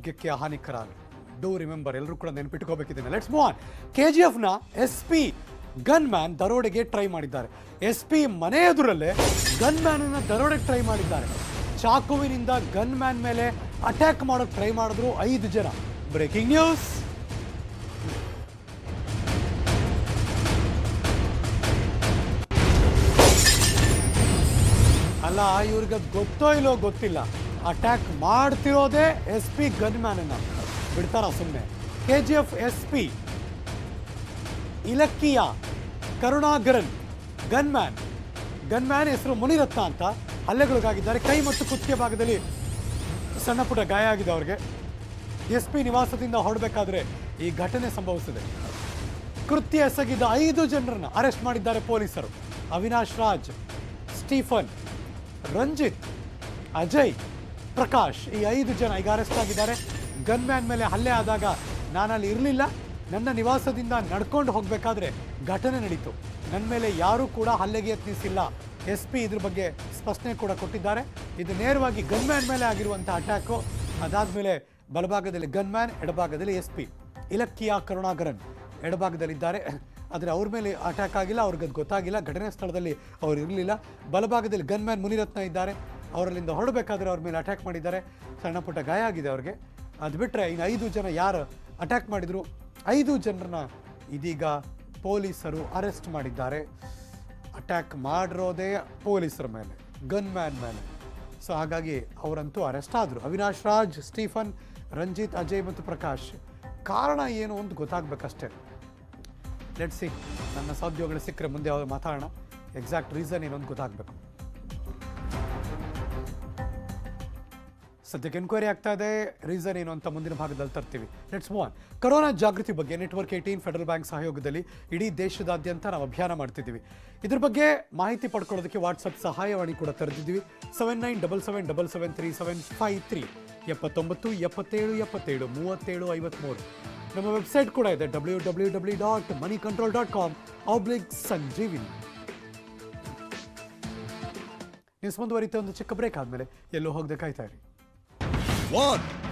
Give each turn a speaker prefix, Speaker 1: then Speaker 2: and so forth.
Speaker 1: ಆರೋಗ್ಯಕ್ಕೆ ಹಾನಿಕರ do remember ಎಲ್ಲರೂ ಕೂಡ ನೆನಪಿಟ್ಕೋಬೇಕಿದ್ದೇನೆ let's move on K G ಎಫ್ನ ಎಸ್ ಪಿ ಗನ್ ಮ್ಯಾನ್ ದರೋಡೆಗೆ ಟ್ರೈ ಮಾಡಿದ್ದಾರೆ ಎಸ್ ಪಿ ಮನೆ ಎದುರಲ್ಲೇ ಗನ್ ಮ್ಯಾನ್ ಅನ್ನ ದರೋಡೆಗೆ ಟ್ರೈ ಮಾಡಿದ್ದಾರೆ ಚಾಕುವಿನಿಂದ ಗನ್ ಮ್ಯಾನ್ ಮೇಲೆ ಅಟ್ಯಾಕ್ ಮಾಡೋಕೆ ಟ್ರೈ ಮಾಡಿದ್ರು ಐದು ಜನ ಬ್ರೇಕಿಂಗ್ ನ್ಯೂಸ್ ಅಲ್ಲ ಇವ್ರಿಗೆ ಗೊತ್ತೋ ಇಲ್ಲೋ ಗೊತ್ತಿಲ್ಲ ಅಟ್ಯಾಕ್ ಮಾಡ್ತಿರೋದೇ ಎಸ್ ಪಿ ಗನ್ ಮ್ಯಾನ್ ಅನ್ನ ಬಿಡ್ತಾರ ಸುಮ್ಮನೆ K G F S P Ilakkiya Karunagaran gunman gunman ಹೆಸರು ಮುನಿರತ್ನ ಅಂತ ಹಲ್ಲೆಗೊಳಗಾಗಿದ್ದಾರೆ ಕೈ ಮತ್ತು ಕುತ್ತಿಗೆ ಭಾಗದಲ್ಲಿ ಸಣ್ಣ ಪುಟ್ಟ ಗಾಯ ಆಗಿದೆ ಅವ್ರಿಗೆ ಎಸ್ ಪಿ ನಿವಾಸದಿಂದ ಹೊರಡಬೇಕಾದ್ರೆ ಈ ಘಟನೆ ಸಂಭವಿಸಿದೆ ಕೃತ್ಯ ಎಸಗಿದ ಐದು ಜನರನ್ನ ಅರೆಸ್ಟ್ ಮಾಡಿದ್ದಾರೆ ಪೊಲೀಸರು ಅವಿನಾಶ್ ರಾಜ್ ಸ್ಟೀಫನ್ ರಂಜಿತ್ ಅಜಯ್ ಪ್ರಕಾಶ್ ಈ ಐದು ಜನ ಈಗ ಅರೆಸ್ಟ್ ಆಗಿದ್ದಾರೆ ಗನ್ ಮ್ಯಾನ್ ಮೇಲೆ ಹಲ್ಲೆ ಆದಾಗ ನಾನಲ್ಲಿ ಇರಲಿಲ್ಲ ನನ್ನ ನಿವಾಸದಿಂದ ನಡ್ಕೊಂಡು ಹೋಗಬೇಕಾದ್ರೆ ಘಟನೆ ನಡೀತು ನನ್ನ ಮೇಲೆ ಯಾರೂ ಕೂಡ ಹಲ್ಲೆಗೆ ಯತ್ನಿಸಿಲ್ಲ ಎಸ್ ಪಿ ಇದ್ರ ಬಗ್ಗೆ ಸ್ಪಷ್ಟನೆ ಕೂಡ ಕೊಟ್ಟಿದ್ದಾರೆ ಇದು ನೇರವಾಗಿ ಗನ್ ಮ್ಯಾನ್ ಮೇಲೆ ಆಗಿರುವಂಥ ಅಟ್ಯಾಕು ಅದಾದಮೇಲೆ ಬಲಭಾಗದಲ್ಲಿ ಗನ್ ಮ್ಯಾನ್ ಎಡಭಾಗದಲ್ಲಿ ಎಸ್ ಪಿ ಇಲಕ್ಕಿಯ ಕರುಣಾಕರನ್ ಎಡಭಾಗದಲ್ಲಿದ್ದಾರೆ ಆದರೆ ಅವ್ರ ಮೇಲೆ ಅಟ್ಯಾಕ್ ಆಗಿಲ್ಲ ಅವ್ರಿಗೆ ಅದು ಗೊತ್ತಾಗಿಲ್ಲ ಘಟನೆ ಸ್ಥಳದಲ್ಲಿ ಅವ್ರು ಇರಲಿಲ್ಲ ಬಲಭಾಗದಲ್ಲಿ ಗನ್ ಮ್ಯಾನ್ ಮುನಿರತ್ನ ಇದ್ದಾರೆ ಅವರಲ್ಲಿಂದ ಹೊರಡಬೇಕಾದ್ರೆ ಅವ್ರ ಮೇಲೆ ಅಟ್ಯಾಕ್ ಮಾಡಿದ್ದಾರೆ ಸಣ್ಣ ಪುಟ್ಟ ಗಾಯ ಆಗಿದೆ ಅವ್ರಿಗೆ ಅದು ಬಿಟ್ಟರೆ ಇನ್ನು ಐದು ಜನ ಯಾರು ಅಟ್ಯಾಕ್ ಮಾಡಿದ್ರು ಐದು ಜನರನ್ನ ಇದೀಗ ಪೊಲೀಸರು ಅರೆಸ್ಟ್ ಮಾಡಿದ್ದಾರೆ ಅಟ್ಯಾಕ್ ಮಾಡಿರೋದೇ ಪೊಲೀಸರ ಮೇಲೆ ಗನ್ ಮ್ಯಾನ್ ಮೇಲೆ ಸೊ ಹಾಗಾಗಿ ಅವರಂತೂ ಅರೆಸ್ಟ್ ಆದರು ಅವಿನಾಶ್ ರಾಜ್ ಸ್ಟೀಫನ್ ರಂಜಿತ್ ಅಜಯ್ ಮತ್ತು ಪ್ರಕಾಶ್ ಕಾರಣ ಏನು ಅಂತ ಗೊತ್ತಾಗಬೇಕಷ್ಟೇ ಲೆಟ್ ಸಿ ನನ್ನ ಸಹೋದ್ಯೋಗಿಗಳು ಸಿಕ್ಕರೆ ಮುಂದೆ ಅವ್ರು ಮಾತಾಡೋಣ ಎಕ್ಸಾಕ್ಟ್ ರೀಸನ್ ಏನು ಅಂತ ಗೊತ್ತಾಗಬೇಕು ಸದ್ಯಕ್ಕೆ ಎನ್ಕ್ವೈರಿ ಆಗ್ತಾ ಇದೆ ರೀಸನ್ ಏನು ಅಂತ ಮುಂದಿನ ಭಾಗದಲ್ಲಿ ತರ್ತೀವಿ ಲೆಟ್ಸ್ ಮೂವ್ ಆನ್ ಕೊರೋನಾ ಜಾಗೃತಿ ಬಗ್ಗೆ ನೆಟ್ವರ್ಕ್ ಏಯ್ಟೀನ್ ಫೆಡರಲ್ ಬ್ಯಾಂಕ್ ಸಹಯೋಗದಲ್ಲಿ ಇಡೀ ದೇಶದಾದ್ಯಂತ ನಾವು ಅಭಿಯಾನ ಮಾಡ್ತಿದ್ದೀವಿ ಇದ್ರ ಬಗ್ಗೆ ಮಾಹಿತಿ ಪಡ್ಕೊಳ್ಳೋದಕ್ಕೆ ವಾಟ್ಸಪ್ ಸಹಾಯವಾಣಿ ಕೂಡ ತೆರೆದಿದ್ದೀವಿ seven nine double seven double seven three seven five three ಎಪ್ಪತ್ತೊಂಬತ್ತು ಎಪ್ಪತ್ತೇಳು ಎಪ್ಪತ್ತೇಳು ಮೂವತ್ತೇಳು ಐವತ್ತ್ಮೂರು ನಮ್ಮ ವೆಬ್ಸೈಟ್ ಕೂಡ ಇದೆ W W W dot moneycontrol dot com oblique Sanjeevini news ಮುಂದುವರಿತ ಒಂದು ಚಿಕ್ಕ ಬ್ರೇಕ್ ಆದಮೇಲೆ ಎಲ್ಲೋ ಹೋಗದೆ ಕಾಯ್ತಾ ಇರಿ
Speaker 2: One,